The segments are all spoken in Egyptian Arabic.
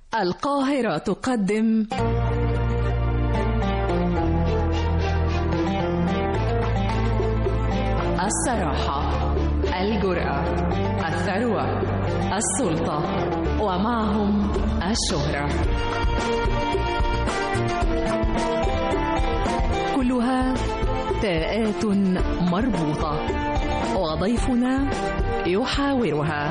القاهرة تقدم الصراحة الجرأة الثروة السلطة ومعهم الشهرة كلها تاءات مربوطة وضيفنا يحاورها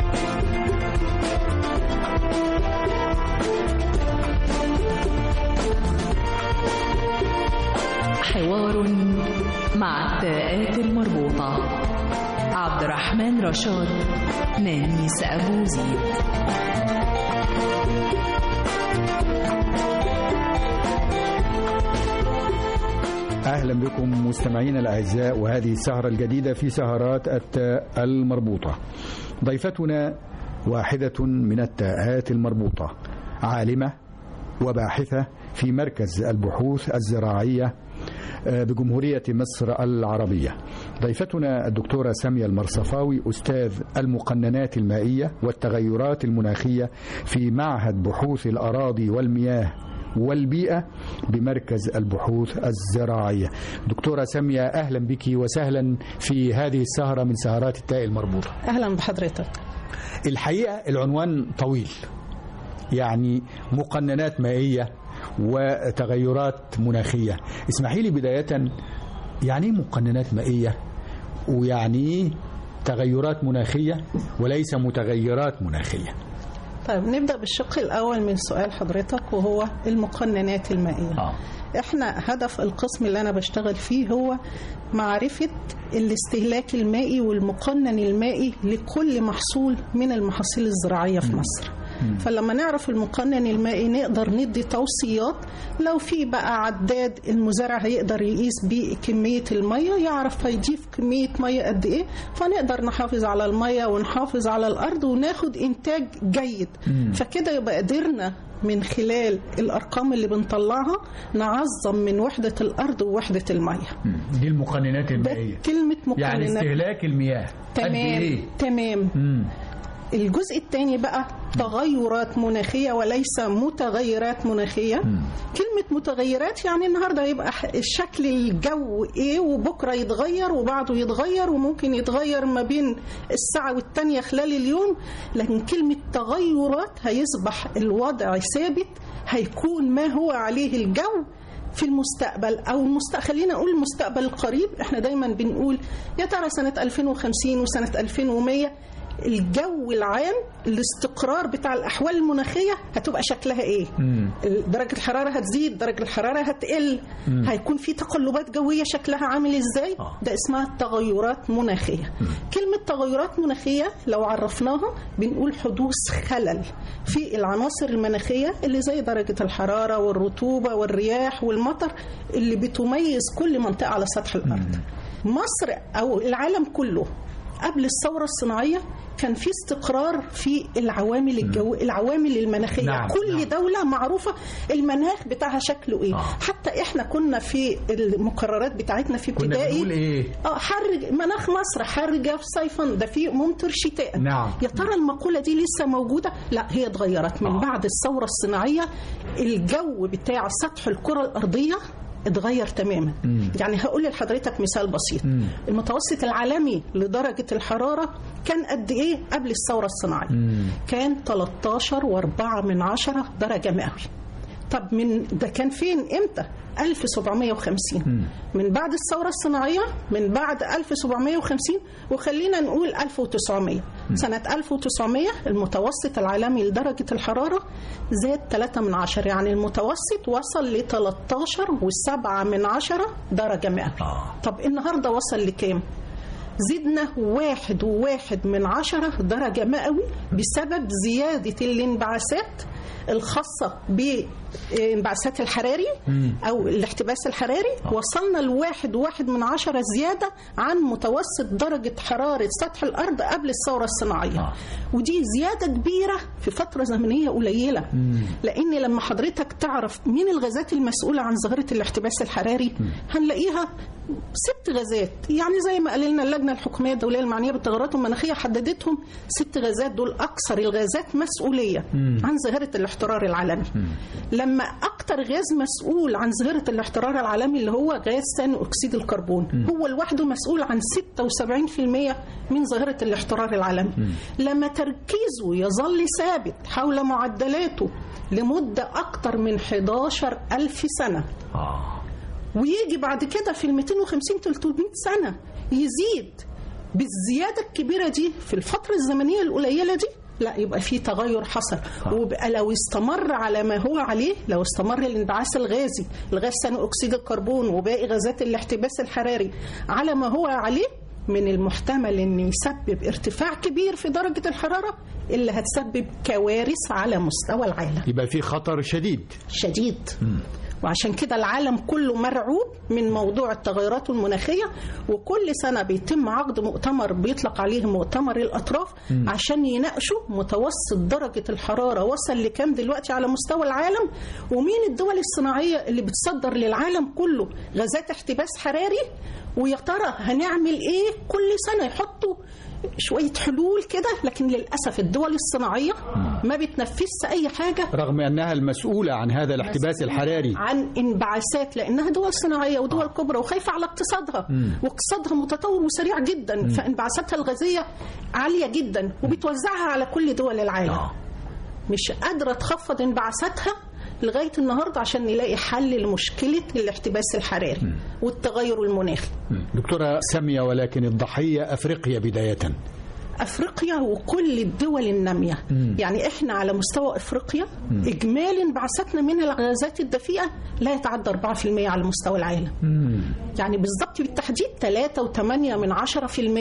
حوار مع التاءات المربوطة عبد الرحمن رشاد نانيس أبو زيد أهلا بكم مستمعينا الأعزاء وهذه السهرة الجديدة في سهرات التاء المربوطة ضيفتنا واحدة من التاءات المربوطة عالمة وباحثة في مركز البحوث الزراعية بجمهورية مصر العربية ضيفتنا الدكتورة سامية المرصفاوي أستاذ المقننات المائية والتغيرات المناخية في معهد بحوث الأراضي والمياه والبيئة بمركز البحوث الزراعية دكتورة سامية أهلا بك وسهلا في هذه السهرة من سهرات التاء المربوطة أهلا بحضرتك الحقيقة العنوان طويل يعني مقننات مائية وتغيرات مناخية اسمحي لي بداية يعني ايه مقننات مائية ويعني تغيرات مناخية وليس متغيرات مناخية طيب نبدأ بالشق الأول من سؤال حضرتك وهو المقننات المائية آه. احنا هدف القسم اللي انا بشتغل فيه هو معرفة الاستهلاك المائي والمقنن المائي لكل محصول من المحاصيل الزراعية في مصر فلما نعرف المقنن المائي نقدر ندي توصيات لو في بقى عداد المزارع هيقدر يقيس بيه كمية المية يعرف هيضيف كمية مية قد ايه فنقدر نحافظ على المية ونحافظ على الأرض وناخد إنتاج جيد فكده يبقى قدرنا من خلال الأرقام اللي بنطلعها نعظم من وحدة الأرض ووحدة المية دي المقننات ده المائية كلمة مقننات يعني استهلاك المياه قد تمام إيه؟ تمام مم. الجزء الثاني بقى تغيرات مناخية وليس متغيرات مناخية كلمة متغيرات يعني النهاردة يبقى ح- شكل الجو ايه وبكرة يتغير وبعده يتغير وممكن يتغير ما بين الساعة والتانية خلال اليوم لكن كلمة تغيرات هيصبح الوضع ثابت هيكون ما هو عليه الجو في المستقبل او المست... خلينا اقول المستقبل القريب احنا دايما بنقول يا ترى سنه 2050 وسنه 2100 الجو العام الاستقرار بتاع الاحوال المناخيه هتبقى شكلها ايه مم. درجه الحراره هتزيد درجه الحراره هتقل هيكون في تقلبات جويه شكلها عامل ازاي آه. ده اسمها تغيرات مناخيه كلمه تغيرات مناخيه لو عرفناها بنقول حدوث خلل في العناصر المناخيه اللي زي درجه الحراره والرطوبه والرياح والمطر اللي بتميز كل منطقه على سطح الارض مصر او العالم كله قبل الثوره الصناعيه كان في استقرار في العوامل الجو العوامل المناخيه نعم، كل نعم. دوله معروفه المناخ بتاعها شكله ايه آه. حتى احنا كنا في المقررات بتاعتنا في كنا ابتدائي بنقول إيه؟ اه حر مناخ مصر حر جاف صيفا ده في ممطر شتاء نعم. يا ترى المقوله دي لسه موجوده لا هي اتغيرت من آه. بعد الثوره الصناعيه الجو بتاع سطح الكره الارضيه اتغير تماما مم. يعني هقول لحضرتك مثال بسيط مم. المتوسط العالمي لدرجه الحراره كان قد ايه قبل الثوره الصناعيه مم. كان 13 و4 من عشرة درجه مئوي طب من ده كان فين امتى 1750 من بعد الثورة الصناعية من بعد 1750 وخلينا نقول 1900 سنة 1900 المتوسط العالمي لدرجة الحرارة زاد 3 من عشرة يعني المتوسط وصل ل 13 و7 من عشرة درجة مئوي آه. طب النهاردة وصل لكام؟ زدنا واحد وواحد من عشرة درجة مئوي بسبب زيادة الانبعاثات الخاصة بانبعاثات الحراري أو الاحتباس الحراري وصلنا لواحد وواحد من عشرة زيادة عن متوسط درجة حرارة سطح الأرض قبل الثورة الصناعية آه. ودي زيادة كبيرة في فترة زمنية قليلة لأن لما حضرتك تعرف مين الغازات المسؤولة عن ظاهرة الاحتباس الحراري هنلاقيها ست غازات يعني زي ما قال لنا اللجنه الحكوميه الدوليه المعنيه بالتغيرات المناخيه حددتهم ست غازات دول اكثر الغازات مسؤوليه عن ظاهره الاحترار العالمي لما اكثر غاز مسؤول عن ظاهره الاحترار العالمي اللي هو غاز ثاني اكسيد الكربون هو لوحده مسؤول عن 76% من ظاهره الاحترار العالمي لما تركيزه يظل ثابت حول معدلاته لمده اكثر من 11 ألف سنه آه. ويجي بعد كده في ال 250 300 سنه يزيد بالزياده الكبيره دي في الفتره الزمنيه القليله دي لا يبقى في تغير حصل وبقى لو استمر على ما هو عليه لو استمر الانبعاث الغازي الغاز ثاني اكسيد الكربون وباقي غازات الاحتباس الحراري على ما هو عليه من المحتمل ان يسبب ارتفاع كبير في درجه الحراره اللي هتسبب كوارث على مستوى العالم يبقى في خطر شديد شديد وعشان كده العالم كله مرعوب من موضوع التغيرات المناخية وكل سنة بيتم عقد مؤتمر بيطلق عليه مؤتمر الأطراف عشان يناقشوا متوسط درجة الحرارة وصل لكام دلوقتي على مستوى العالم ومين الدول الصناعية اللي بتصدر للعالم كله غازات احتباس حراري ويا ترى هنعمل ايه كل سنة يحطوا شوية حلول كده لكن للأسف الدول الصناعية ما بتنفذش أي حاجة رغم أنها المسؤولة عن هذا الاحتباس الحراري عن انبعاثات لانها دول صناعيه ودول كبرى وخايفه على اقتصادها واقتصادها متطور وسريع جدا فانبعاثاتها الغازيه عاليه جدا وبتوزعها على كل دول العالم آه. مش قادره تخفض انبعاثاتها لغايه النهارده عشان نلاقي حل لمشكله الاحتباس الحراري والتغير المناخي دكتورة سامية ولكن الضحية أفريقيا بداية افريقيا وكل الدول الناميه يعني احنا على مستوى افريقيا اجمالي انبعاثاتنا من الغازات الدفيئه لا يتعدى 4% على مستوى العالم يعني بالضبط بالتحديد 3.8 من 10%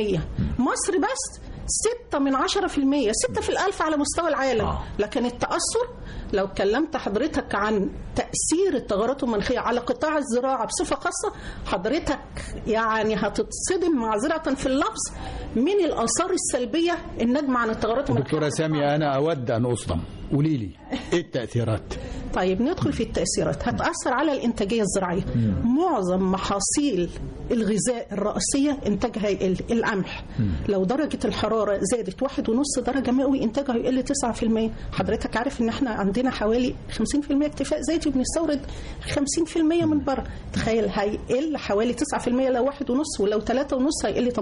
مصر بس 6 من 10% 6 في الألف على مستوى العالم آه. لكن التأثر لو كلمت حضرتك عن تأثير التغيرات المناخية على قطاع الزراعة بصفة خاصة حضرتك يعني هتتصدم معذرة في اللفظ من الآثار السلبية الناتجة عن التغيرات المناخية دكتورة سامية أنا أود أن أصدم قولي لي إيه التأثيرات طيب ندخل في التأثيرات هتأثر على الإنتاجية الزراعية معظم محاصيل الغذاء الرئيسية إنتاجها يقل القمح لو درجة الحرارة زادت واحد ونص درجة مئوي إنتاجها يقل 9% حضرتك عارف إن إحنا عندنا حوالي 50% اكتفاء ذاتي وبنستورد 50% من بره تخيل هيقل حوالي 9% لو واحد ونص ولو 3 ونص هيقل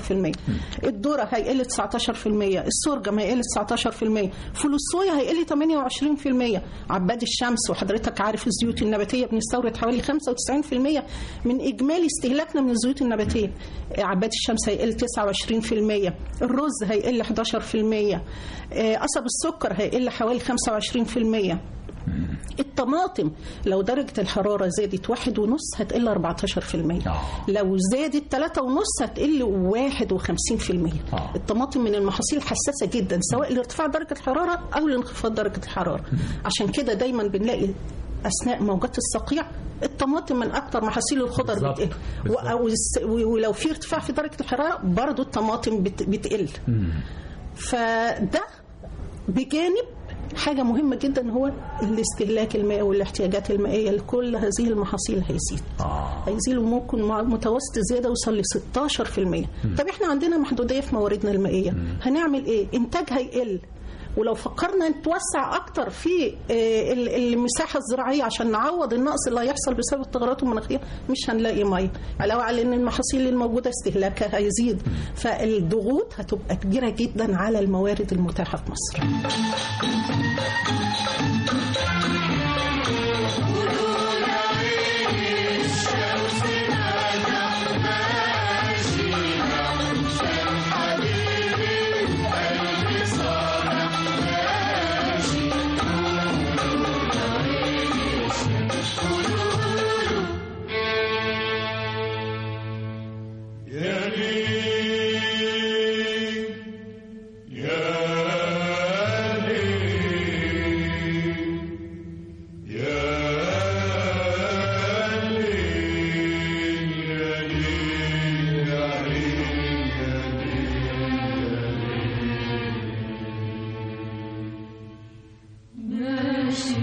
18% الذرة هيقل 19% السرجم هيقل 19% فول الصويا هيقل 28% عباد الشمس وحضرتك عارف الزيوت النباتية بنستورد حوالي 95% من إجمالي استهلاكنا من الزيوت النباتية عباد الشمس هيقل 29% الرز هيقل 11% آه، قصب السكر هيقل حوالي 25% الطماطم لو درجة الحرارة زادت واحد ونص هتقل 14% آه. لو زادت ثلاثة ونص هتقل 51% آه. الطماطم من المحاصيل حساسة جدا سواء لارتفاع درجة الحرارة أو لانخفاض درجة الحرارة عشان كده دايما بنلاقي أثناء موجات الصقيع الطماطم من أكتر محاصيل الخضر بالظبط. بتقل و- بالظبط. أو الس- ولو في ارتفاع في درجة الحرارة برضو الطماطم بت- بتقل فده بجانب حاجة مهمة جدا هو الاستهلاك المائي والاحتياجات المائية لكل هذه المحاصيل هيزيد آه. هيزيد وممكن مع متوسط الزيادة يوصل ل 16% طب احنا عندنا محدودية في مواردنا المائية هنعمل ايه؟ انتاج هيقل ولو فكرنا نتوسع اكتر في آه، ال- المساحه الزراعيه عشان نعوض النقص اللي هيحصل بسبب التغيرات المناخيه مش هنلاقي ميه علاوه على ان المحاصيل الموجوده استهلاكها هيزيد فالضغوط هتبقى كبيره جدا على الموارد المتاحه في مصر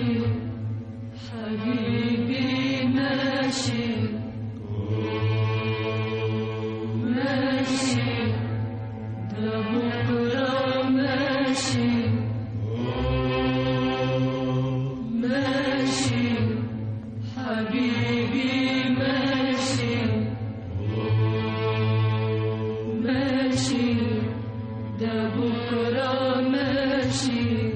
ماشي حبيبي ماشي حبيبي ماشي ماشي ده بكرة ماشي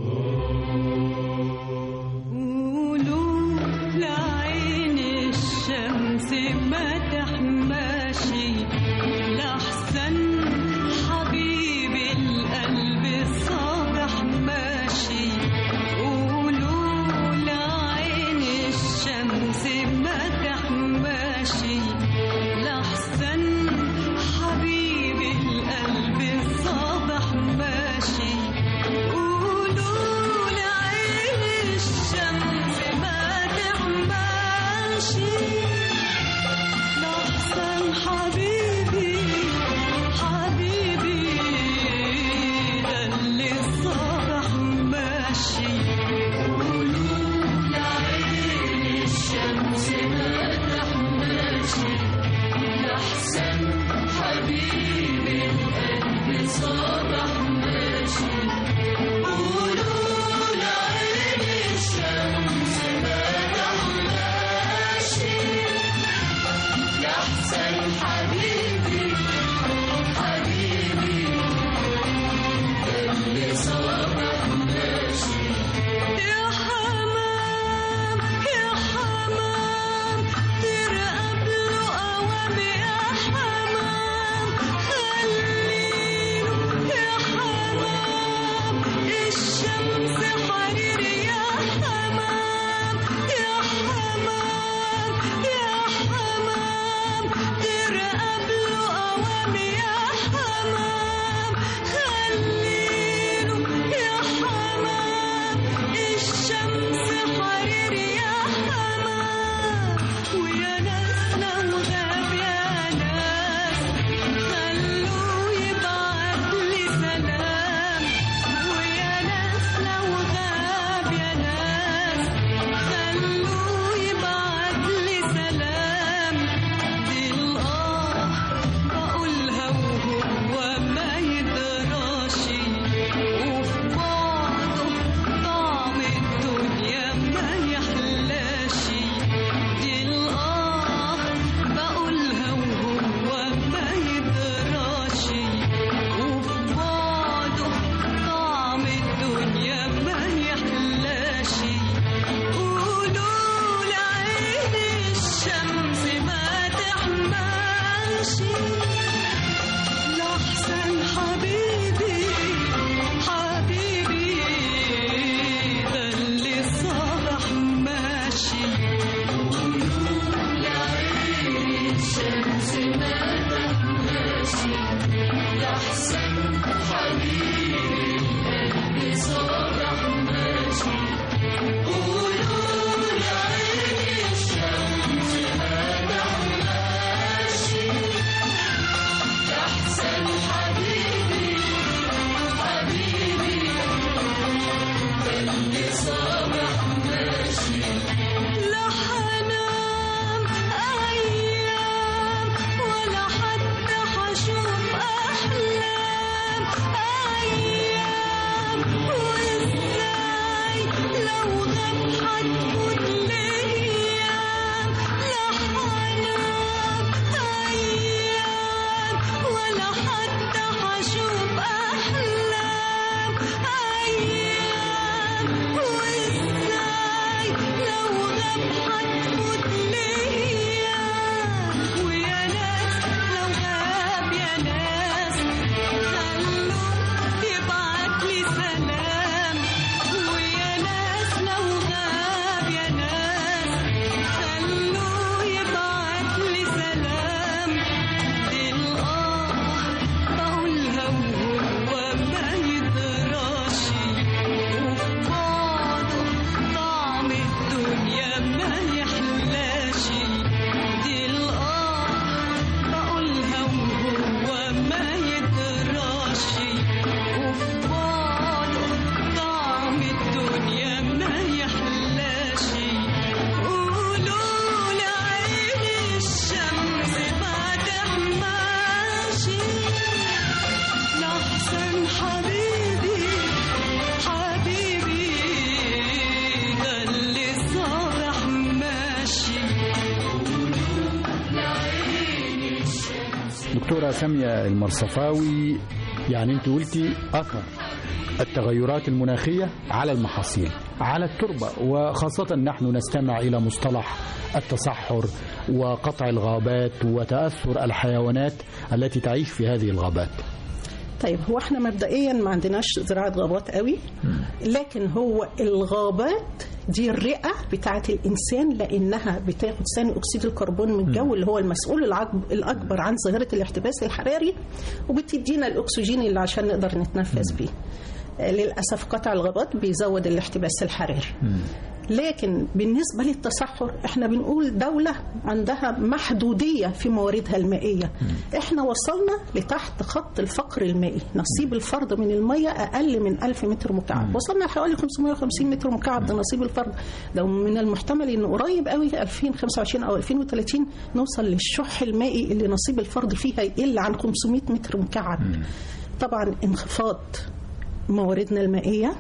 قولوا لعين الشمس ما تحماشي لأحسن حبيبي القلب الصابح ماشي قولوا لعين الشمس ما تحماشي لأحسن حبيبي القلب الصابح ماشي قولوا لعين الشمس ما تحماشي لأحسن حبيبي حبيبي ده اللي الصبح ماشي قولوا لعين الشمس ما تحماشي لأحسن حبيبي القلب صبح ماشي قولوا لعين الشمس ما تحماشي يحسن حبيبي حبيبي اللي صبح ماشي يا حمام يا حمام ترقب له قوام يا حمام خليله يا حمام الشمس حرير يا حمام يا حمام يا حمام ترقب له قوام يا حمام خليله يا حمام الشمس حرير يا حمام ويا ناس لو غاب يا ناس خلوه يبعت لي سلام ويا ناس لو غاب يا ناس خلوه يبعت لي سلام دي الآه بقولها وهو ما يدراشي وفي بعضه طعم الدنيا ما يحلاشي دي الآه بقولها وهو ما يدراشي وفي بعضه طعم الدنيا ما يحلاشي قولوا لعين الشمس ما تحماشي لأحسن حبيبي حبيبي ده اللي صبح ماشي لعين الشمس ما تحماشي لأحسن حبيبي اللي صبح ماشي قولوا لعين الشمس ما تحماشي أحسن حبيبي حبيبي اللي صبح ماشي لا حنام أيام ولا حتى حشوف أحلام أيام وإزاي لو غاب حتفوت الأيام لا حنام أيام ولا حتى حشوف أحلام أيام وإزاي لو غاب حتفوت الأيام ويا ناس لو غاب يا ناس خلوه يبعت لي سلام ويا ناس لو غاب دكتورة سامية المرصفاوي يعني انت قلتي اثر التغيرات المناخية على المحاصيل على التربة وخاصة نحن نستمع إلى مصطلح التصحر وقطع الغابات وتأثر الحيوانات التي تعيش في هذه الغابات طيب هو احنا مبدئيا ما عندناش زراعه غابات قوي لكن هو الغابات دي الرئه بتاعه الانسان لانها بتاخد ثاني اكسيد الكربون من الجو اللي هو المسؤول العج- الاكبر عن ظاهره الاحتباس الحراري وبتدينا الاكسجين اللي عشان نقدر نتنفس بيه آه، للاسف قطع الغابات بيزود الاحتباس الحراري لكن بالنسبة للتصحر احنا بنقول دولة عندها محدودية في مواردها المائية احنا وصلنا لتحت خط الفقر المائي نصيب الفرد من المية أقل من 1000 متر مكعب وصلنا لحوالي 550 متر مكعب ده نصيب الفرد ده من المحتمل ان قريب قوي 2025 او 2030 نوصل للشح المائي اللي نصيب الفرد فيها يقل عن 500 متر مكعب طبعا انخفاض مواردنا المائية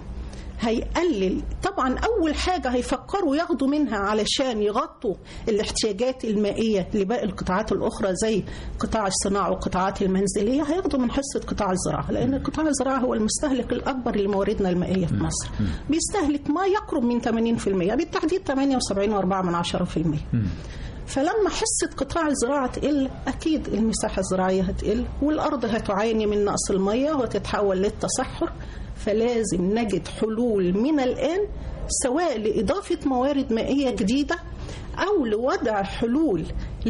هيقلل طبعا اول حاجه هيفكروا ياخدوا منها علشان يغطوا الاحتياجات المائيه لباقي القطاعات الاخرى زي قطاع الصناعه والقطاعات المنزليه هياخدوا من حصه قطاع الزراعه لان قطاع الزراعه هو المستهلك الاكبر لمواردنا المائيه في مصر بيستهلك ما يقرب من 80% بالتحديد 78.4% فلما حصة قطاع الزراعة تقل أكيد المساحة الزراعية هتقل والأرض هتعاني من نقص المية وتتحول للتصحر فلازم نجد حلول من الآن سواء لإضافة موارد مائية جديدة أو لوضع حلول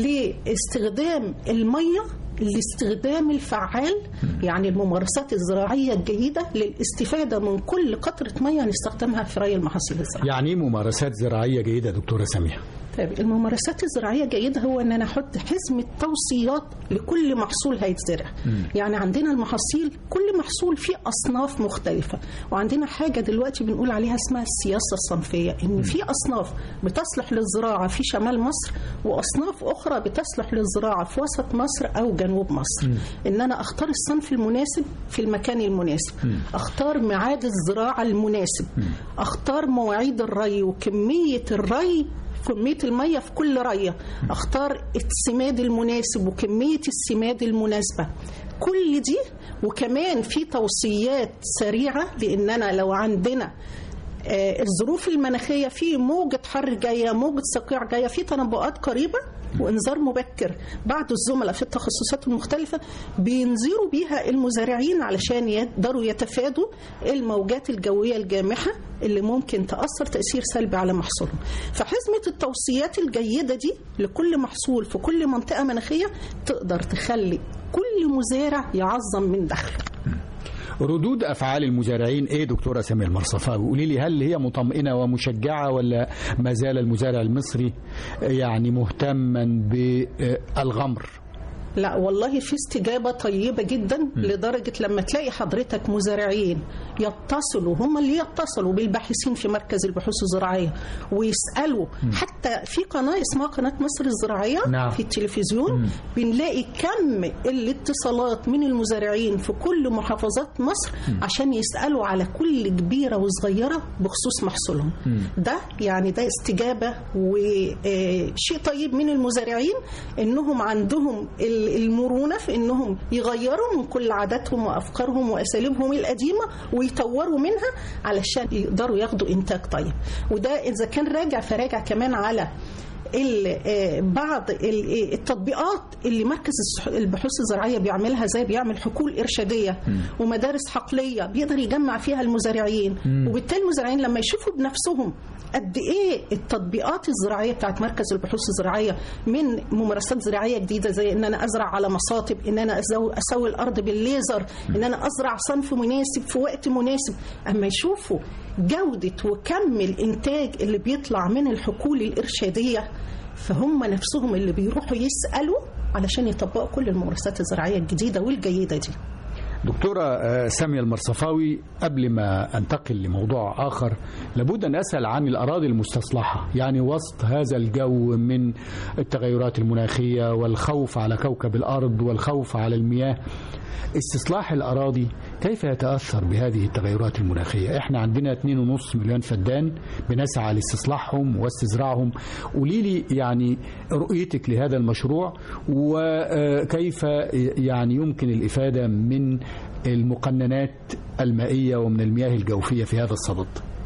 لاستخدام المية الاستخدام الفعال يعني الممارسات الزراعية الجيدة للاستفادة من كل قطرة مية نستخدمها في ري المحاصيل الزراعية يعني إيه ممارسات زراعية جيدة دكتورة سامية طيب الممارسات الزراعيه جيده هو ان انا احط حزمه توصيات لكل محصول هيتزرع يعني عندنا المحاصيل كل محصول فيه اصناف مختلفه وعندنا حاجه دلوقتي بنقول عليها اسمها السياسه الصنفيه ان في اصناف بتصلح للزراعه في شمال مصر واصناف اخرى بتصلح للزراعه في وسط مصر او جنوب مصر ان انا اختار الصنف المناسب في المكان المناسب اختار ميعاد الزراعه المناسب اختار مواعيد الري وكميه الري كمية المية في كل رية اختار السماد المناسب وكمية السماد المناسبة كل دي وكمان في توصيات سريعة لأننا لو عندنا آه، الظروف المناخية في موجة حر جاية موجة صقيع جاية في تنبؤات قريبة وانذار مبكر بعض الزملاء في التخصصات المختلفة بينذروا بيها المزارعين علشان يقدروا يتفادوا الموجات الجوية الجامحة اللي ممكن تأثر تأثير سلبي على محصولهم فحزمة التوصيات الجيدة دي لكل محصول في كل منطقة مناخية تقدر تخلي كل مزارع يعظم من دخله ردود افعال المزارعين ايه دكتوره ساميه المرصفاوي قولي لي هل هي مطمئنه ومشجعه ولا ما زال المزارع المصري يعني مهتما بالغمر لا والله في استجابة طيبة جدا لدرجة لما تلاقي حضرتك مزارعين يتصلوا هم اللي يتصلوا بالباحثين في مركز البحوث الزراعية ويسألوا حتى في قناة اسمها قناة مصر الزراعية نعم. في التلفزيون بنلاقي كم الاتصالات من المزارعين في كل محافظات مصر عشان يسألوا على كل كبيرة وصغيرة بخصوص محصولهم ده يعني ده استجابة وشيء طيب من المزارعين انهم عندهم ال- المرونة في انهم يغيروا من كل عاداتهم وافكارهم واساليبهم القديمة ويطوروا منها علشان يقدروا ياخدوا انتاج طيب وده اذا كان راجع فراجع كمان على ال- آه، بعض ال- آه، التطبيقات اللي مركز الصح- البحوث الزراعيه بيعملها زي بيعمل حقول ارشاديه ومدارس حقليه بيقدر يجمع فيها المزارعين وبالتالي المزارعين لما يشوفوا بنفسهم قد ايه التطبيقات الزراعيه بتاعت مركز البحوث الزراعيه من ممارسات زراعيه جديده زي ان انا ازرع على مصاطب ان انا أزو- اسوي الارض بالليزر ان انا ازرع صنف مناسب في وقت مناسب اما يشوفوا جوده وكم الانتاج اللي بيطلع من الحقول الارشاديه فهم نفسهم اللي بيروحوا يسالوا علشان يطبقوا كل الممارسات الزراعيه الجديده والجيده دي دكتورة آه، سامية المرصفاوي قبل ما أنتقل لموضوع آخر لابد أن أسأل عن الأراضي المستصلحة يعني وسط هذا الجو من التغيرات المناخية والخوف على كوكب الأرض والخوف على المياه استصلاح الأراضي كيف يتأثر بهذه التغيرات المناخية احنا عندنا 2.5 مليون فدان بنسعى لاستصلاحهم واستزراعهم قولي لي يعني رؤيتك لهذا المشروع وكيف يعني يمكن الإفادة من المقننات المائية ومن المياه الجوفية في هذا الصدد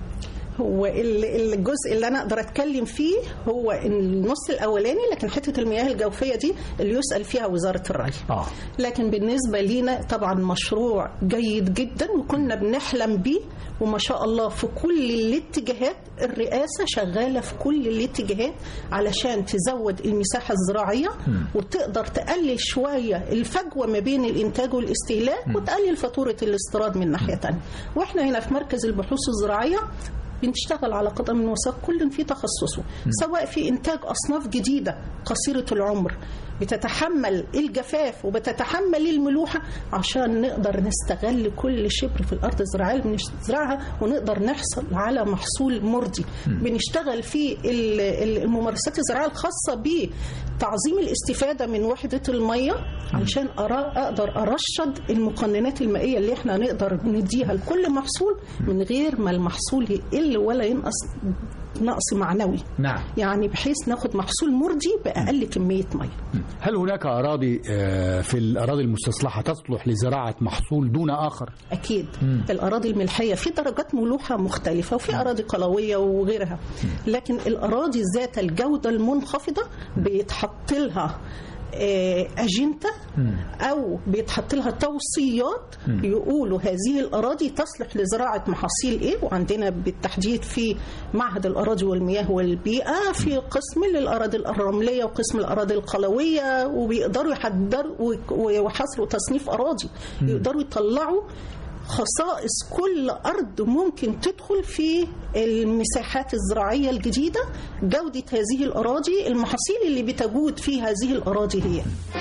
هو ال- الجزء اللي انا اقدر اتكلم فيه هو النص الاولاني لكن حته المياه الجوفيه دي اللي يسال فيها وزاره الري آه. لكن بالنسبه لينا طبعا مشروع جيد جدا وكنا بنحلم بيه وما شاء الله في كل الاتجاهات الرئاسه شغاله في كل الاتجاهات علشان تزود المساحه الزراعيه وتقدر تقلل شويه الفجوه ما بين الانتاج والاستهلاك وتقلل فاتوره الاستيراد من ناحيه ثانيه واحنا هنا في مركز البحوث الزراعيه بنشتغل على قدم وساق كل في تخصصه سواء في إنتاج أصناف جديدة قصيرة العمر بتتحمل الجفاف وبتتحمل الملوحة عشان نقدر نستغل كل شبر في الأرض الزراعية اللي بنزرعها ونقدر نحصل على محصول مرضي بنشتغل في ال- ال- الممارسات الزراعية الخاصة بتعظيم الاستفادة من وحدة المية علشان أرا- أقدر أرشد المقننات المائية اللي احنا نقدر نديها لكل محصول من غير ما المحصول يقل ولا ينقص نقص معنوي نعم يعني بحيث ناخد محصول مرضي بأقل كمية مية هل هناك أراضي آه، في الأراضي المستصلحة تصلح لزراعة محصول دون آخر أكيد الأراضي الملحية في درجات ملوحة مختلفة وفي أراضي قلوية وغيرها لكن الأراضي ذات الجودة المنخفضة بيتحط لها آه، أجندة أو بيتحط لها توصيات يقولوا هذه الأراضي تصلح لزراعة محاصيل إيه وعندنا بالتحديد في معهد الأراضي والمياه والبيئة في قسم للأراضي الرملية وقسم الأراضي القلوية وبيقدروا يحضروا ويحصروا تصنيف أراضي يقدروا يطلعوا خصائص كل أرض ممكن تدخل في المساحات الزراعية الجديدة جودة هذه الأراضي المحاصيل اللي بتجود في هذه الأراضي هي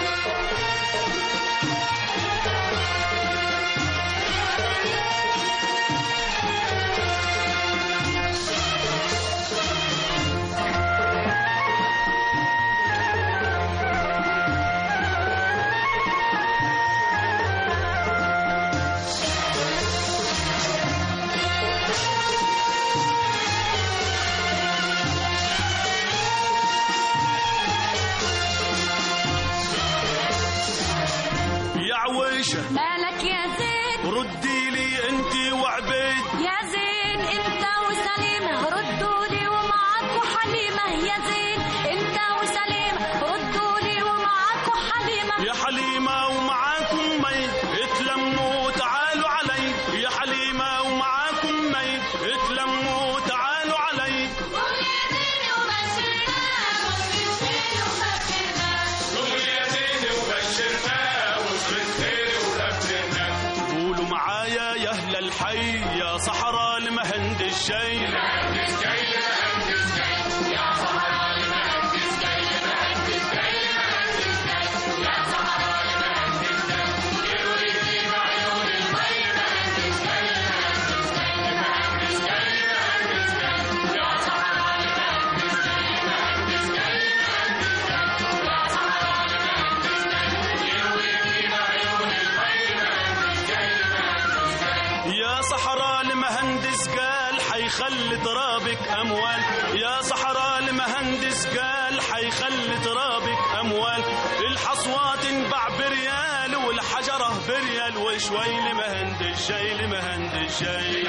يا عويشة مالك يا زين ردي لي انت وعبيد يا زين انت وسليمة ردوا لي ومعاكوا حليمة يا زين انت وسليمة ردوا لي ومعاكوا حليمة يا حليمة ومعاكم مي اتلموا تعالوا علي يا حليمة ومعاكم مي اتلموا تعالوا علي قولوا معايا يا اهل الحي يا صحراء المهند الشي يا صحراء المهندس قال حيخلي ترابك اموال يا صحراء المهندس قال حيخلي ترابك اموال الحصوات تنباع بريال والحجره بريال وشوي لمهندس شي لمهندس شي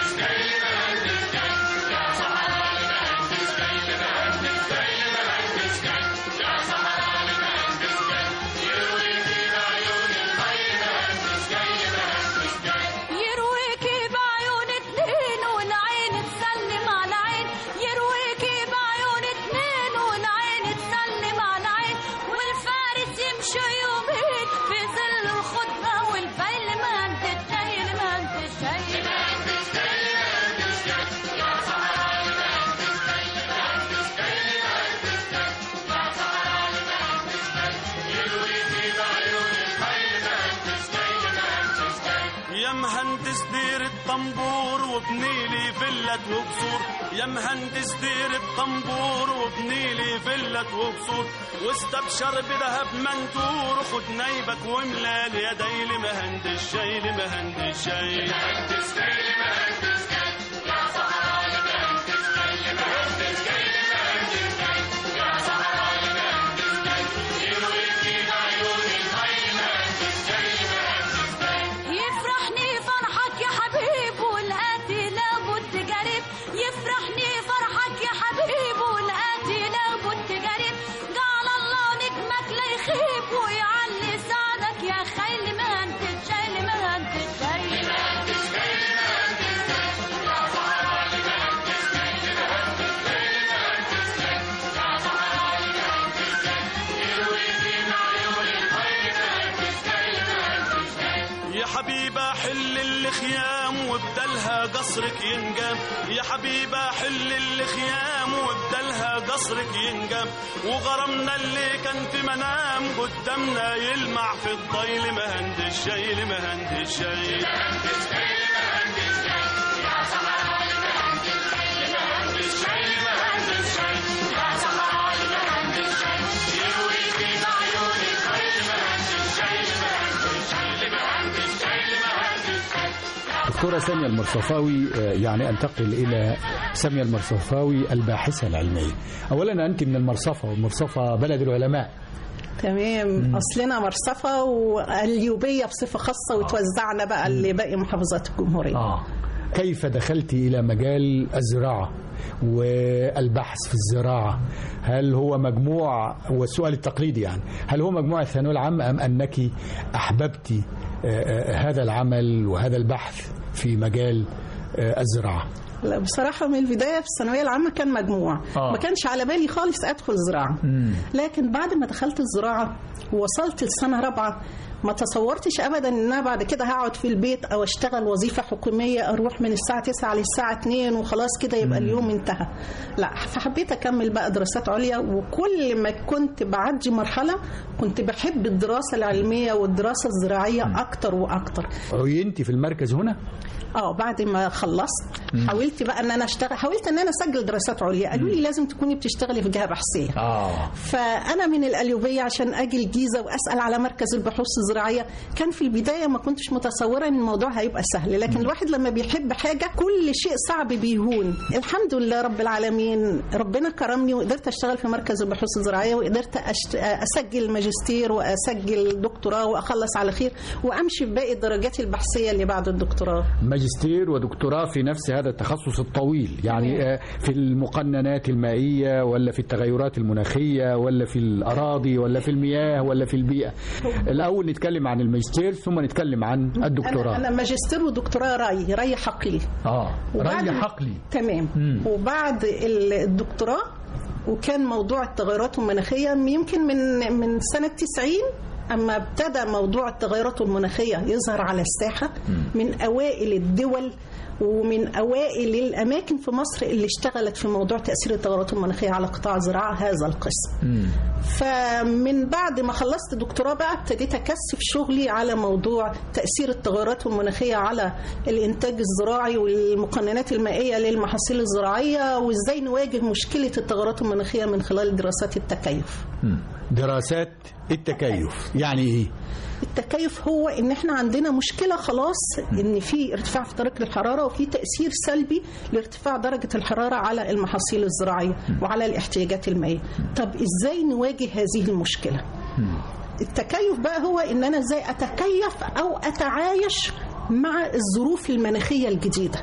يرويكي بعيون اتنين والعين تسلم على عين يرويكي بعيون اتنين والعين تسلم على عين والفارس يمشي يومين في ظل الخضرة والفيل مهند الشيل مهند الشيل مهندس دير الطنبور وبنيلي فلة وقصور يا مهندس دير الطنبور وبنيلي فلة وقصور واستبشر بذهب منثور خد نايبك وملال يدي لمهندس شاي لمهندس شاي يفرحني فرحك يا حبيب والآتي لابد قريب يفرحني فرحك يا حبيب والآتي لابد قريب قال الله نجمك لا يخيب ويعلي سعدك يا خيل مهندس شاي مهندس شاي يا حبيبة حل الخيام وبدلها قصرك ينقام يا حبيبة حل الخيام وبدلها قصرك ينقام وغرمنا اللي كان في منام قدامنا يلمع في الضيل مهندس شاي لمهندس شاي دكتورة سامية المرصفاوي آه، يعني أنتقل إلى سامية المرصفاوي الباحثة العلمية أولا أنت من المرصفة والمرصفة بلد العلماء تمام اصلنا مرصفه واليوبيه بصفه خاصه وتوزعنا بقى لباقي محافظات الجمهوريه آه. كيف دخلت إلى مجال الزراعة والبحث في الزراعة هل هو مجموع والسؤال التقليدي يعني هل هو مجموع الثانوية العامة أم أنك أحببت آه، آه، هذا العمل وهذا البحث في مجال آه، الزراعة لا بصراحه من البدايه في الثانويه العامه كان مجموع آه. ما كانش على بالي خالص ادخل زراعه لكن بعد ما دخلت الزراعه ووصلت لسنه رابعه ما تصورتش ابدا ان انا بعد كده هقعد في البيت او اشتغل وظيفه حكوميه اروح من الساعه 9 للساعه 2 وخلاص كده يبقى اليوم انتهى لا فحبيت اكمل بقى دراسات عليا وكل ما كنت بعدي مرحله كنت بحب الدراسه العلميه والدراسه الزراعيه اكتر واكتر عينتي في المركز هنا اه بعد ما خلصت حاولت بقى ان انا اشتغل حاولت ان انا اسجل دراسات عليا قالوا لي لازم تكوني بتشتغلي في جهه بحثيه آه فانا من القليوبيه عشان اجي الجيزه واسال على مركز البحوث الزراعيه كان في البدايه ما كنتش متصوره ان الموضوع هيبقى سهل لكن الواحد لما بيحب حاجه كل شيء صعب بيهون الحمد لله رب العالمين ربنا كرمني وقدرت اشتغل في مركز البحوث الزراعيه وقدرت أشت... اسجل ماجستير واسجل دكتوراه واخلص على خير وامشي بباقي الدرجات البحثيه اللي بعد الدكتوراه ماجستير ودكتوراه في نفس هذا التخصص الطويل يعني آه، في المقننات المائية ولا في التغيرات المناخية ولا في الأراضي ولا في المياه ولا في البيئة الأول نتكلم عن الماجستير ثم نتكلم عن انا الدكتوراه انا ماجستير ودكتوراه ري ري حقلي آه وبعد- ري حقلي تمام مم. وبعد ال- الدكتوراه وكان موضوع التغيرات المناخية يمكن من من سنة 90 أما ابتدى موضوع التغيرات المناخية يظهر على الساحة من أوائل الدول ومن أوائل الأماكن في مصر اللي اشتغلت في موضوع تأثير التغيرات المناخية على قطاع الزراعة هذا القسم فمن بعد ما خلصت دكتوراه بقى ابتديت اكثف شغلي على موضوع تاثير التغيرات المناخيه على الانتاج الزراعي والمقننات المائيه للمحاصيل الزراعيه وازاي نواجه مشكله التغيرات المناخيه من خلال دراسات التكيف. مم. دراسات التكيف يعني إيه التكيف هو ان احنا عندنا مشكله خلاص ان في ارتفاع في درجه الحراره وفي تاثير سلبي لارتفاع درجه الحراره على المحاصيل الزراعيه وعلى الاحتياجات المائيه. طب ازاي نواجه هذه المشكله؟ التكيف بقى هو ان انا ازاي اتكيف او اتعايش مع الظروف المناخيه الجديده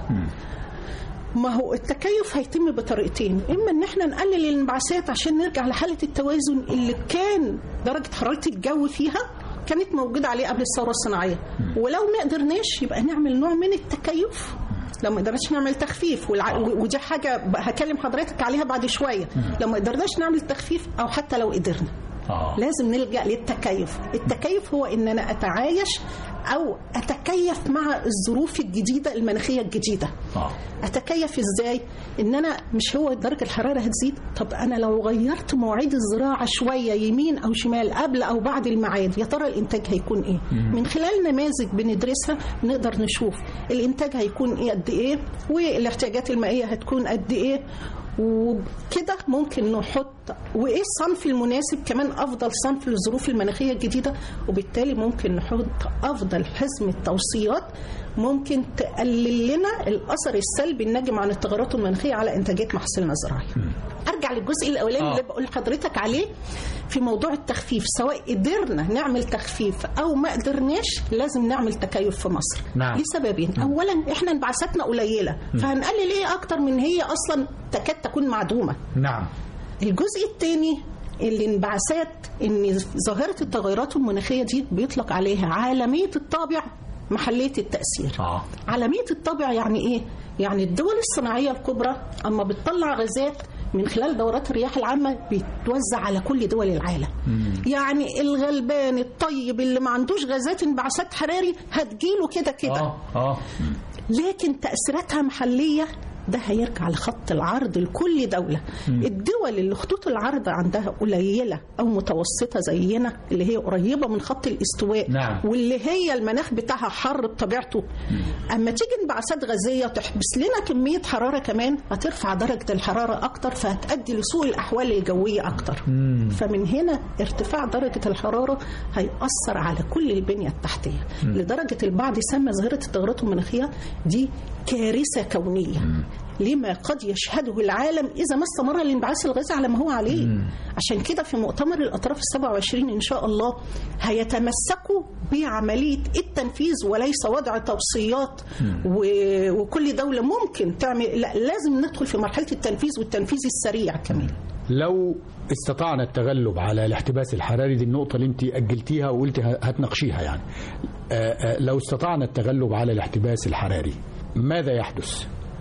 ما هو التكيف هيتم بطريقتين اما ان احنا نقلل الانبعاثات عشان نرجع لحاله التوازن اللي كان درجه حراره الجو فيها كانت موجوده عليه قبل الثوره الصناعيه ولو ما قدرناش يبقى نعمل نوع من التكيف لو ما قدرناش نعمل تخفيف والع... ودي حاجه هكلم حضرتك عليها بعد شويه لو ما قدرناش نعمل تخفيف او حتى لو قدرنا آه. لازم نلجا للتكيف التكيف هو ان انا اتعايش او اتكيف مع الظروف الجديده المناخيه الجديده آه. اتكيف ازاي ان انا مش هو درجه الحراره هتزيد طب انا لو غيرت مواعيد الزراعه شويه يمين او شمال قبل او بعد الميعاد يا ترى الانتاج هيكون ايه من خلال نماذج بندرسها نقدر نشوف الانتاج هيكون ايه قد ايه والاحتياجات المائيه هتكون قد ايه وكده ممكن نحط وايه الصنف المناسب كمان افضل صنف للظروف المناخيه الجديده وبالتالي ممكن نحط افضل حزمه توصيات ممكن تقلل لنا الاثر السلبي الناجم عن التغيرات المناخيه على انتاجيه محاصيلنا الزراعيه. ارجع للجزء الاولاني آه. اللي بقول لحضرتك عليه في موضوع التخفيف سواء قدرنا نعمل تخفيف او ما قدرناش لازم نعمل تكيف في مصر نعم. لسببين اولا احنا انبعاثاتنا قليله فهنقلل ايه اكتر من هي اصلا تكاد تكون معدومه نعم الجزء الثاني الانبعاثات ان ظاهره التغيرات المناخيه دي بيطلق عليها عالميه الطابع محليه التاثير آه. عالميه الطابع يعني ايه يعني الدول الصناعيه الكبرى اما بتطلع غازات من خلال دورات الرياح العامة بتوزع على كل دول العالم يعني الغلبان الطيب اللي ما عندوش غازات انبعاثات حراري هتجيله كده كده اه اه لكن تأثيراتها محلية ده هيرجع لخط العرض لكل دولة الدول اللي خطوط العرض عندها قليلة أو متوسطة زينا اللي هي قريبة من خط الاستواء نعم. واللي هي المناخ بتاعها حر بطبيعته أما تيجي انبعاثات غازية تحبس لنا كمية حرارة كمان هترفع درجة الحرارة أكتر فهتؤدي لسوء الأحوال الجوية أكتر فمن هنا ارتفاع درجة الحرارة هيأثر على كل البنية التحتية لدرجة البعض سمى ظاهرة التغيرات المناخية دي كارثة كونية لما قد يشهده العالم إذا ما استمر الانبعاث الغازي على ما هو عليه عشان كده في مؤتمر الأطراف السبع وعشرين إن شاء الله هيتمسكوا بعملية التنفيذ وليس وضع توصيات و- وكل دولة ممكن تعمل لا لازم ندخل في مرحلة التنفيذ والتنفيذ السريع كمان لو استطعنا التغلب على الاحتباس الحراري دي النقطة اللي انت أجلتيها وقلت ه- هتناقشيها يعني آه، آه، لو استطعنا التغلب على الاحتباس الحراري ماذا يحدث؟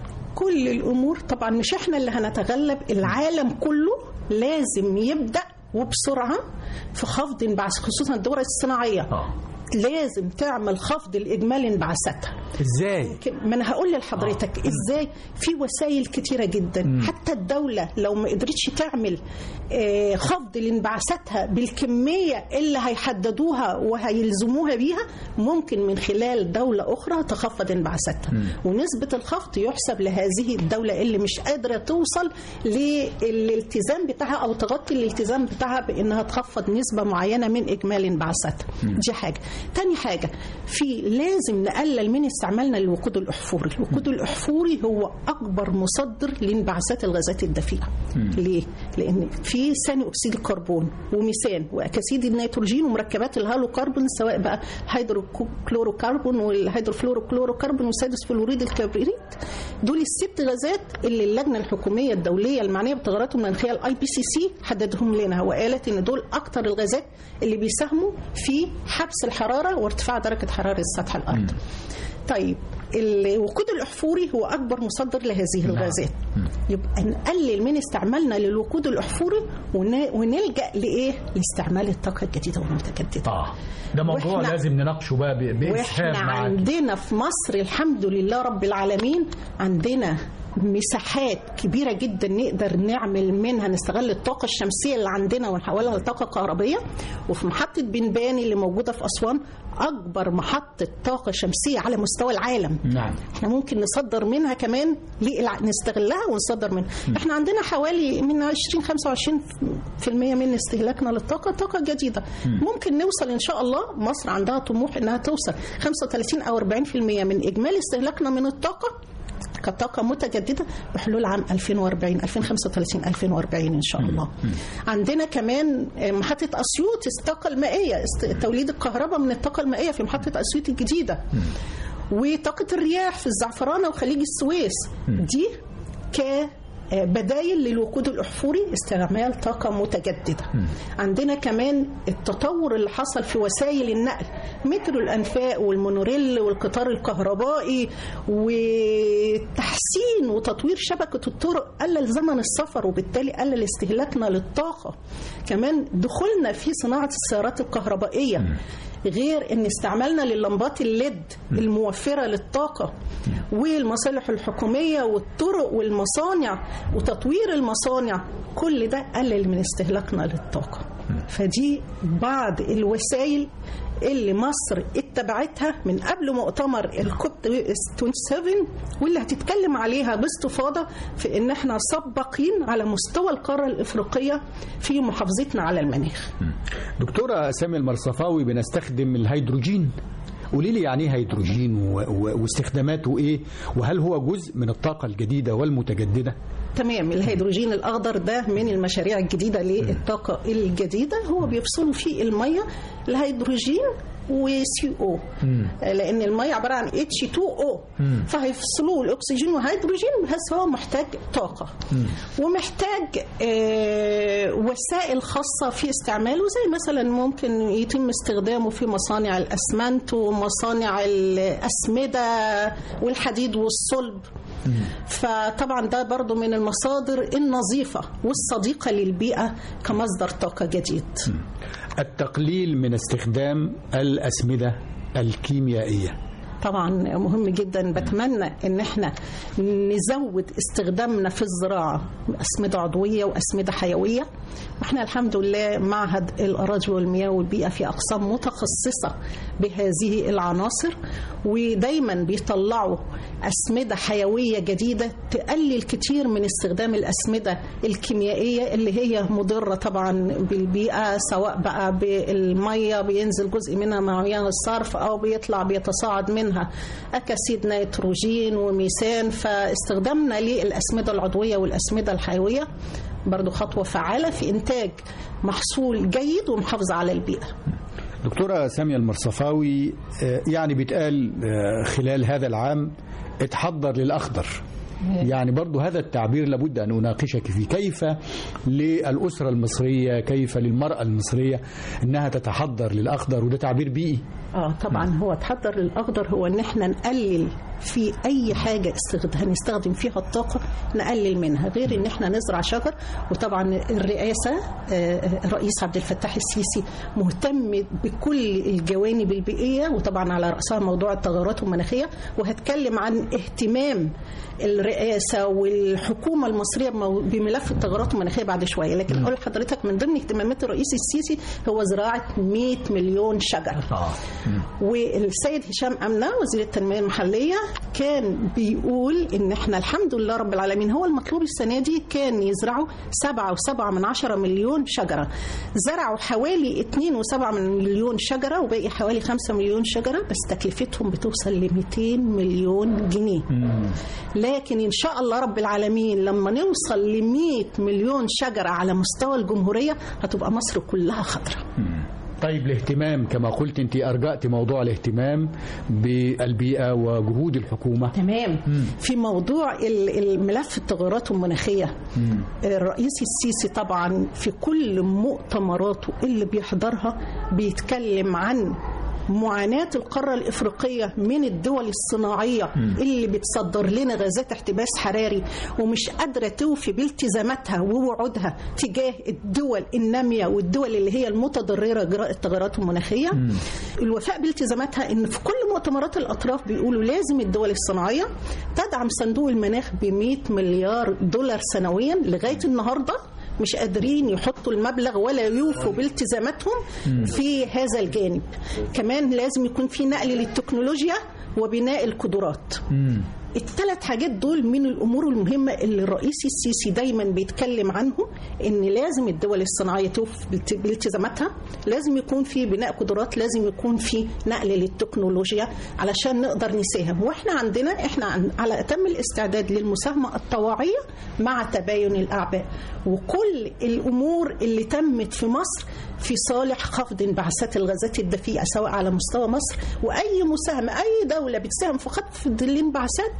كل الامور طبعا مش احنا اللي هنتغلب العالم كله لازم يبدا وبسرعه في خفض انبعاث خصوصا الدول الصناعيه اه لازم تعمل خفض لاجمالي انبعاثاتها ازاي؟ ما انا هقول لحضرتك ازاي في وسائل كتيره جدا حتى الدوله لو ما قدرتش تعمل آه، خفض لانبعاثاتها بالكميه اللي هيحددوها وهيلزموها بيها ممكن من خلال دوله اخرى تخفض انبعاثاتها ونسبه الخفض يحسب لهذه الدوله اللي مش قادره توصل للالتزام بتاعها او تغطي الالتزام بتاعها بانها تخفض نسبه معينه من اجمالي انبعاثاتها دي حاجه تاني حاجه في لازم نقلل من استعمالنا للوقود الاحفوري الوقود الاحفوري هو اكبر مصدر لانبعاثات الغازات الدفيئه ليه لان في ثاني اكسيد الكربون وميثان واكاسيد النيتروجين ومركبات الهالوكربون سواء بقى هيدروكلوروكربون والهيدروفلوروكلوروكربون والسادس فلوريد الكبريت دول الست غازات اللي اللجنه الحكوميه الدوليه المعنيه بالتغيرات المناخيه الاي بي سي سي حددهم لنا وقالت ان دول اكتر الغازات اللي بيساهموا في حبس الحراره وارتفاع درجه حراره سطح الارض. طيب الوقود الاحفوري هو اكبر مصدر لهذه الغازات يبقى نقلل من استعمالنا للوقود الاحفوري ون- ونلجا لايه لاستعمال الطاقه الجديده والمتجدده اه ده موضوع وإحنا- لازم نناقشه بقى ب- بإسهام واحنا معاك عندنا في مصر الحمد لله رب العالمين عندنا مساحات كبيرة جدا نقدر نعمل منها نستغل الطاقة الشمسية اللي عندنا ونحولها لطاقة كهربية وفي محطة بنباني اللي موجودة في أسوان أكبر محطة طاقة شمسية على مستوى العالم نعم احنا ممكن نصدر منها كمان للع- نستغلها ونصدر منها احنا عندنا حوالي من 20 25% من استهلاكنا للطاقه طاقه جديده ممكن نوصل ان شاء الله مصر عندها طموح انها توصل 35 او 40% من اجمالي استهلاكنا من الطاقه كطاقة متجددة بحلول عام 2040 2035 2040 إن شاء الله عندنا كمان محطة أسيوط الطاقة المائية است- توليد الكهرباء من الطاقة المائية في محطة أسيوط الجديدة وطاقة الرياح في الزعفرانة وخليج السويس دي ك آه، بدايل للوقود الأحفوري استعمال طاقة متجددة عندنا كمان التطور اللي حصل في وسائل النقل مترو الأنفاق والمونوريل والقطار الكهربائي وتحسين وتطوير شبكة الطرق قلل زمن السفر وبالتالي قلل استهلاكنا للطاقة كمان دخولنا في صناعة السيارات الكهربائية غير ان استعمالنا للمبات الليد الموفره للطاقه والمصالح الحكوميه والطرق والمصانع وتطوير المصانع كل ده قلل من استهلاكنا للطاقه فدي بعض الوسائل اللي مصر اتبعتها من قبل مؤتمر الكوب 27 واللي هتتكلم عليها باستفاضه في ان احنا سباقين على مستوى القاره الافريقيه في محافظتنا على المناخ. دكتورة سامي المرصفاوي بنستخدم الهيدروجين قولي لي يعني ايه هيدروجين و... و... واستخداماته ايه وهل هو جزء من الطاقة الجديدة والمتجددة تمام الهيدروجين الاخضر ده من المشاريع الجديده للطاقه الجديده هو بيفصلوا فيه الميه الهيدروجين وسي او لان الميه عباره عن اتش 2 او فهيفصلوا الاكسجين والهيدروجين بس هو محتاج طاقه ومحتاج آه، وسائل خاصه في استعماله زي مثلا ممكن يتم استخدامه في مصانع الاسمنت ومصانع الاسمده والحديد والصلب فطبعا ده برضو من المصادر النظيفة والصديقة للبيئة كمصدر طاقة جديد التقليل من استخدام الأسمدة الكيميائية طبعا مهم جدا بتمنى ان احنا نزود استخدامنا في الزراعه اسمده عضويه واسمده حيويه واحنا الحمد لله معهد الاراضي والمياه والبيئه في اقسام متخصصه بهذه العناصر ودايما بيطلعوا اسمده حيويه جديده تقلل كتير من استخدام الاسمده الكيميائيه اللي هي مضره طبعا بالبيئه سواء بقى بالميه بينزل جزء منها مع مياه الصرف او بيطلع بيتصاعد منها اكاسيد نيتروجين وميثان فاستخدامنا للاسمده العضويه والاسمده الحيويه برضو خطوه فعاله في انتاج محصول جيد ومحافظه على البيئه دكتورة سامية المرصفاوي آه، يعني بيتقال آه، خلال هذا العام اتحضر للأخضر يعني برضو هذا التعبير لابد أن أناقشك فيه كيف للأسرة المصرية كيف للمرأة المصرية أنها تتحضر للأخضر وده تعبير بيئي اه طبعا هو تحضر للاخضر هو ان احنا نقلل في اي حاجه استخد- هنستخدم فيها الطاقه نقلل منها غير ان احنا نزرع شجر وطبعا الرئاسه آه، الرئيس عبد الفتاح السيسي مهتم بكل الجوانب البيئيه وطبعا على راسها موضوع التغيرات المناخيه وهتكلم عن اهتمام الرئاسه والحكومه المصريه بمو- بملف التغيرات المناخيه بعد شويه لكن اقول لحضرتك من ضمن اهتمامات الرئيس السيسي هو زراعه 100 مليون شجره والسيد هشام أمنة وزير التنمية المحلية كان بيقول إن إحنا الحمد لله رب العالمين هو المطلوب السنة دي كان يزرعوا سبعة وسبعة من عشرة مليون شجرة زرعوا حوالي اتنين وسبعة من مليون شجرة وباقي حوالي خمسة مليون شجرة بس تكلفتهم بتوصل ل 200 مليون جنيه لكن إن شاء الله رب العالمين لما نوصل ل 100 مليون شجرة على مستوى الجمهورية هتبقى مصر كلها خضراء طيب الاهتمام كما قلت انت ارجأت موضوع الاهتمام بالبيئة وجهود الحكومة تمام في موضوع ال- الملف التغيرات المناخيه الرئيس السيسي طبعا في كل مؤتمراته اللي بيحضرها بيتكلم عن معاناة القارة الإفريقية من الدول الصناعية اللي بتصدر لنا غازات احتباس حراري ومش قادرة توفي بالتزاماتها ووعودها تجاه الدول النامية والدول اللي هي المتضررة جراء التغيرات المناخية الوفاء بالتزاماتها إن في كل مؤتمرات الأطراف بيقولوا لازم الدول الصناعية تدعم صندوق المناخ ب 100 مليار دولار سنويا لغاية النهاردة مش قادرين يحطوا المبلغ ولا يوفوا بالتزاماتهم في هذا الجانب كمان لازم يكون في نقل للتكنولوجيا وبناء القدرات الثلاث حاجات دول من الامور المهمه اللي الرئيس السيسي دايما بيتكلم عنهم ان لازم الدول الصناعيه توفي بالت- بالتزاماتها لازم يكون في بناء قدرات لازم يكون في نقل للتكنولوجيا علشان نقدر نساهم واحنا عندنا احنا عن- على اتم الاستعداد للمساهمه الطواعيه مع تباين الاعباء وكل الامور اللي تمت في مصر في صالح خفض انبعاثات الغازات الدفيئه سواء على مستوى مصر واي مساهمه اي دوله بتساهم في خفض الانبعاثات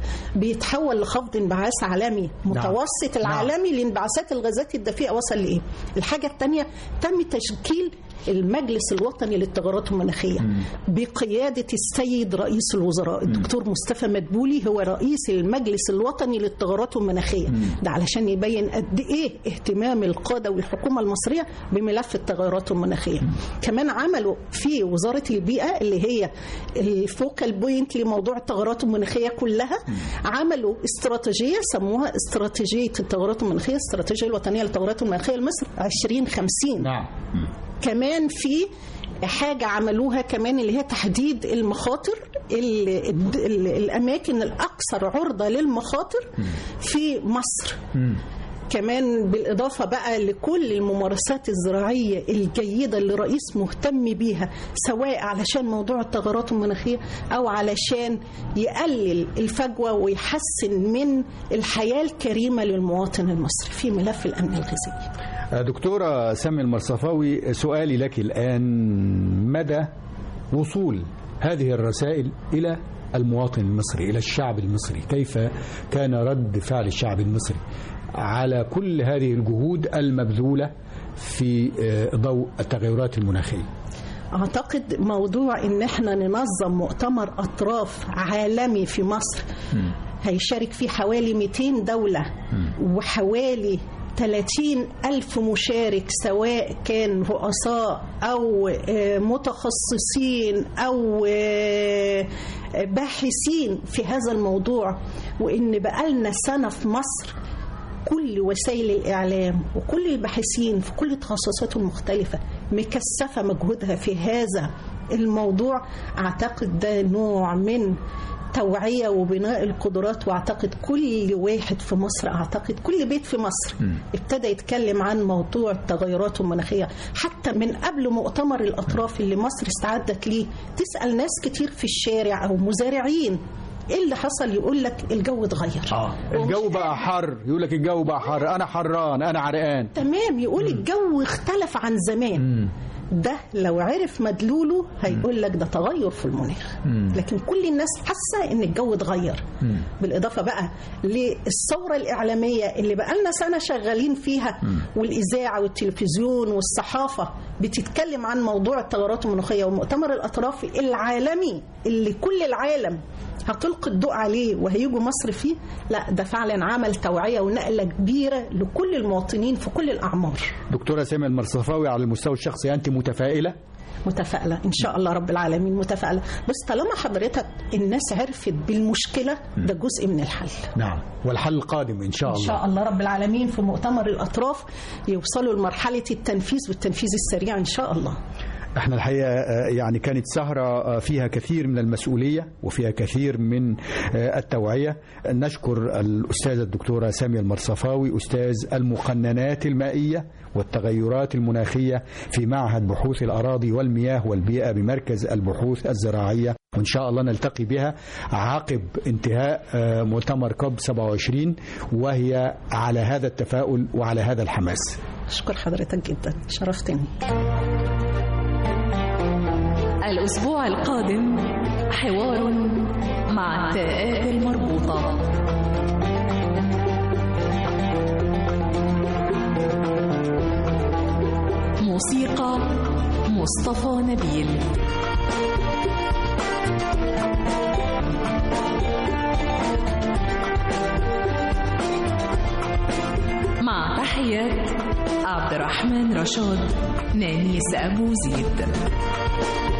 بيتحول لخفض انبعاث عالمي متوسط العالمي لانبعاثات الغازات الدفيئه وصل لايه الحاجه الثانيه تم تشكيل المجلس الوطني للتغيرات المناخيه بقياده السيد رئيس الوزراء الدكتور مصطفى مدبولي هو رئيس المجلس الوطني للتغيرات المناخيه ده علشان يبين قد ايه اهتمام القاده والحكومه المصريه بملف التغيرات المناخيه كمان عملوا في وزاره البيئه اللي هي الفوكال بوينت لموضوع التغيرات المناخيه كلها عملوا استراتيجيه سموها استراتيجيه التغيرات المناخيه الاستراتيجيه الوطنيه للتغيرات المناخيه لمصر 2050 نعم كمان في حاجة عملوها كمان اللي هي تحديد المخاطر ال ال ال الأماكن الأكثر عرضة للمخاطر في مصر كمان بالإضافة بقى لكل الممارسات الزراعية الجيدة اللي الرئيس مهتم بيها سواء علشان موضوع التغيرات المناخية أو علشان يقلل الفجوة ويحسن من الحياة الكريمة للمواطن المصري في ملف الأمن الغذائي دكتورة سامي المرصفاوي سؤالي لك الآن مدى وصول هذه الرسائل إلى المواطن المصري إلى الشعب المصري كيف كان رد فعل الشعب المصري على كل هذه الجهود المبذولة في ضوء التغيرات المناخية اعتقد موضوع ان احنا ننظم مؤتمر اطراف عالمي في مصر هيشارك فيه حوالي 200 دولة وحوالي 30 ألف مشارك سواء كان رؤساء أو متخصصين أو باحثين في هذا الموضوع وإن بقالنا سنة في مصر كل وسائل الإعلام وكل الباحثين في كل التخصصات المختلفة مكثفة مجهودها في هذا الموضوع أعتقد ده نوع من توعية وبناء القدرات واعتقد كل واحد في مصر اعتقد كل بيت في مصر ابتدى يتكلم عن موضوع التغيرات المناخية حتى من قبل مؤتمر الاطراف اللي مصر استعدت ليه تسأل ناس كتير في الشارع او مزارعين ايه اللي حصل يقول لك الجو اتغير آه. الجو بقى حر يقول لك الجو بقى حر انا حران انا عرقان تمام يقول الجو اختلف عن زمان ده لو عرف مدلوله هيقول لك ده تغير في المناخ لكن كل الناس حاسه ان الجو اتغير بالاضافه بقى للثوره الاعلاميه اللي بقى لنا سنه شغالين فيها والاذاعه والتلفزيون والصحافه بتتكلم عن موضوع التغيرات المناخيه ومؤتمر الاطراف العالمي اللي كل العالم هتلقي الضوء عليه وهيجوا مصر فيه لا ده فعلا عمل توعيه ونقله كبيره لكل المواطنين في كل الاعمار دكتورة سامي المرصفاوي على المستوى الشخصي أنت متفائلة متفائله ان شاء الله رب العالمين متفائله بس طالما حضرتك الناس عرفت بالمشكله ده جزء من الحل نعم والحل قادم إن شاء ان الله شاء الله رب العالمين في مؤتمر الاطراف يوصلوا لمرحله التنفيذ والتنفيذ السريع ان شاء الله احنا الحقيقه آه، يعني كانت سهره آه، فيها كثير من المسؤوليه وفيها كثير من آه، التوعيه نشكر الاستاذه الدكتوره ساميه المرصفاوي استاذ المقننات المائيه والتغيرات المناخيه في معهد بحوث الاراضي والمياه والبيئه بمركز البحوث الزراعيه وان شاء الله نلتقي بها عقب انتهاء آه، مؤتمر كوب 27 وهي على هذا التفاؤل وعلى هذا الحماس اشكر حضرتك جدا شرفتني الأسبوع القادم حوار مع التاءات المربوطة موسيقى مصطفى نبيل مع تحيات عبد الرحمن رشاد نانيس أبو زيد